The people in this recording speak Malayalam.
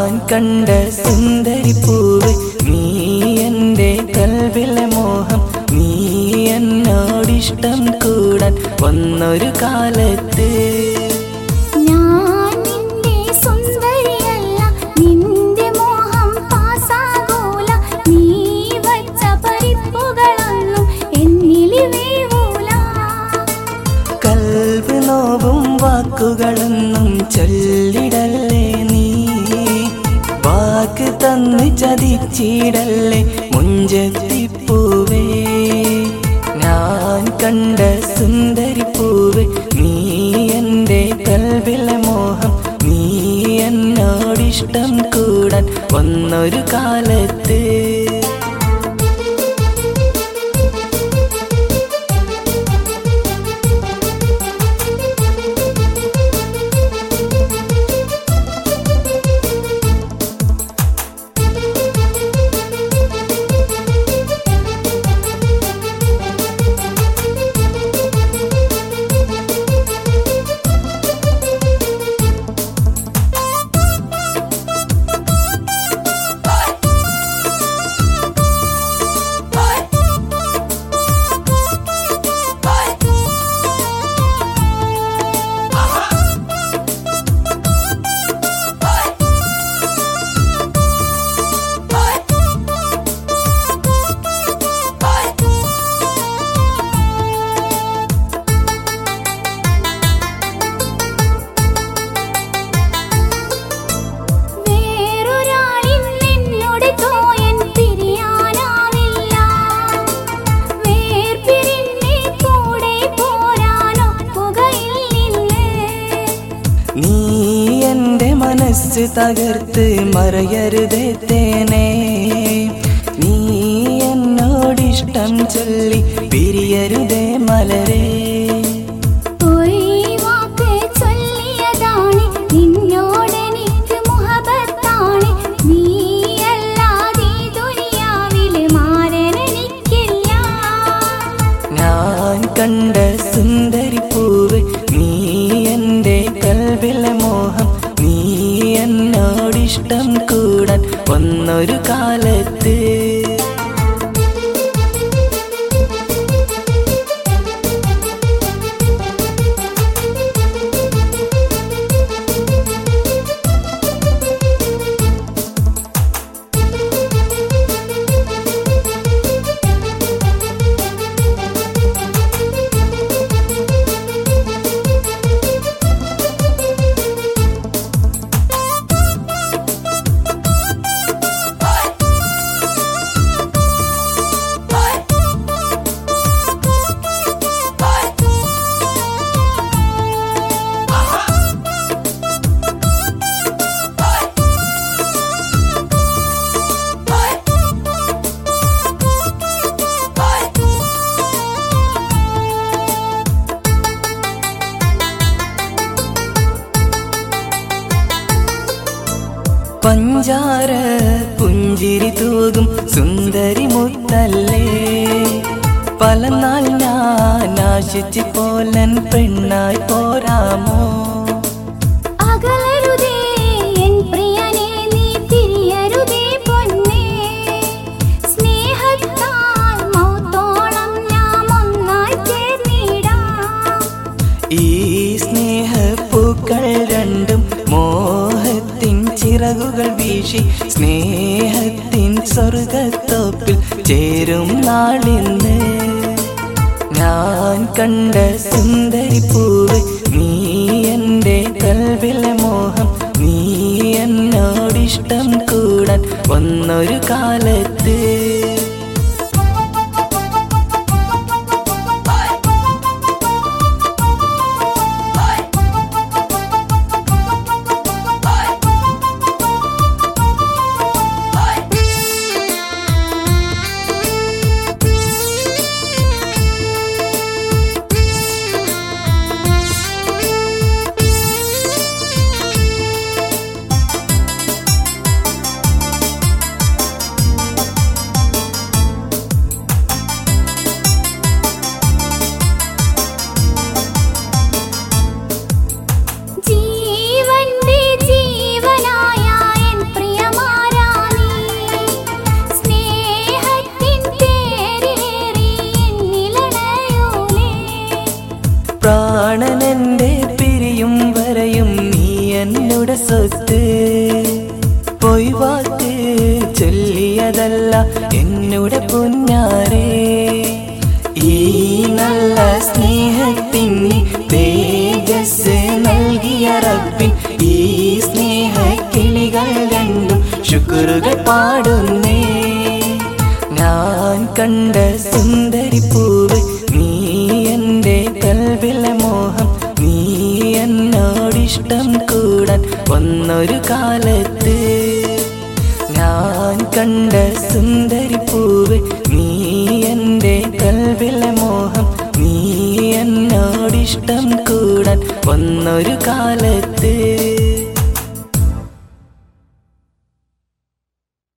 ഞാൻ കണ്ട സുന്ദരി പൂവ് നീ എൻ്റെ കൽവിലെ മോഹം നീ എന്നോടിഷ്ടം കൂടാൻ വന്നൊരു കാലത്ത് ഞാൻ നിന്റെ സുന്ദരിയല്ല നിന്റെ മോഹം പാസാകൂല നീ വച്ച പരിപ്പുകളൊന്നും എന്നിൽ വീഴൂല കൽവ് നോവും വാക്കുകളൊന്നും ചൊല്ലിടല്ലേ നീ വാക്ക് തന്ന് ചതിച്ചിടല്ലേ മുഞ്ചത്തിപ്പൂവേ ഞാൻ കണ്ട സുന്ദരി പൂവ് നീ എൻ്റെ കൽവിലെ മോഹം നീ എന്നോടിഷ്ടം കൂടാൻ വന്നൊരു കാലത്ത് വേറൊരാളിൽ നിന്നോട് തോയൻ പിരിയാനാവില്ല വേർപിരിഞ്ഞ് കൂടെ പോരാനൊക്കുകയില്ല നീ എൻ്റെ മനസ്സ് തകർത്ത് മറയരുതേ തേനേ നീ എന്നോടിഷ്ടം ചൊല്ലി പിരിയരുതേ മലരേ ഒരു വാക്ക് ചൊല്ലിയതാണ് നിന്നോടെനിക്ക് മുഹബത്താണ് നീയല്ലാതെ ഈ ദുനിയാവില് മാരനെനിക്കില്ല ഞാൻ കണ്ട സുന്ദരി പൂവ് നീ എൻ്റെ കൽവിലെ മോഹം നീ എന്നോടിഷ്ടം കൂടാൻ വന്നൊരു കാലത്ത് പഞ്ചാര പുഞ്ചിരി തൂകും സുന്ദരി മുത്തല്ലേ പല നാൾ ഞാൻ ആശിച്ചു പോലൻ പെണ്ണായി പോരാമോ അകലരുതേ എൻ പ്രിയനേ നീ തിരിയരുതേ പൊന്നേ സ്നേഹത്താൽ മൗത്തോളം നാം ഒന്നായി ചേർന്നിടാം ഈ സ്നേഹപ്പൂക്കൾ രണ്ടും മോഹത്തിൻ ചിറകുകൾ വീശി സ്നേഹത്തിൻ സ്വർഗത്തോപ്പിൽ ചേരും നാളിന്ന് ഞാൻ കണ്ട സുന്ദരി പൂവ് നീ എൻ്റെ കൽവിലെ മോഹം നീ എന്നോടിഷ്ടം കൂടാൻ വന്നൊരു കാലത്ത് സ്വത്ത് പോയി വാക്ക് ചൊല്ലിയതല്ല എന്നോട് പൊന്നാരേ ഈ നല്ല സ്നേഹത്തിന് തേജസ് നൽകിയ റബ്ബിൻ ഈ സ്നേഹ കിളികൾ രണ്ടും ശുക്രുകൾ പാടുന്നേ ഞാൻ കണ്ട സുന്ദരി പൂവ് നീ എൻ്റെ കൽവിലെ മോഹം നീ എന്നോടിഷ്ടം കൂടാൻ ഒന്നൊരു കാലത്ത് ഞാൻ കണ്ട സുന്ദരി പൂവ് നീ എൻ്റെ കൽവിലെ മോഹം നീ എന്നോടിഷ്ടം കൂടാൻ ഒന്നൊരു കാലത്ത്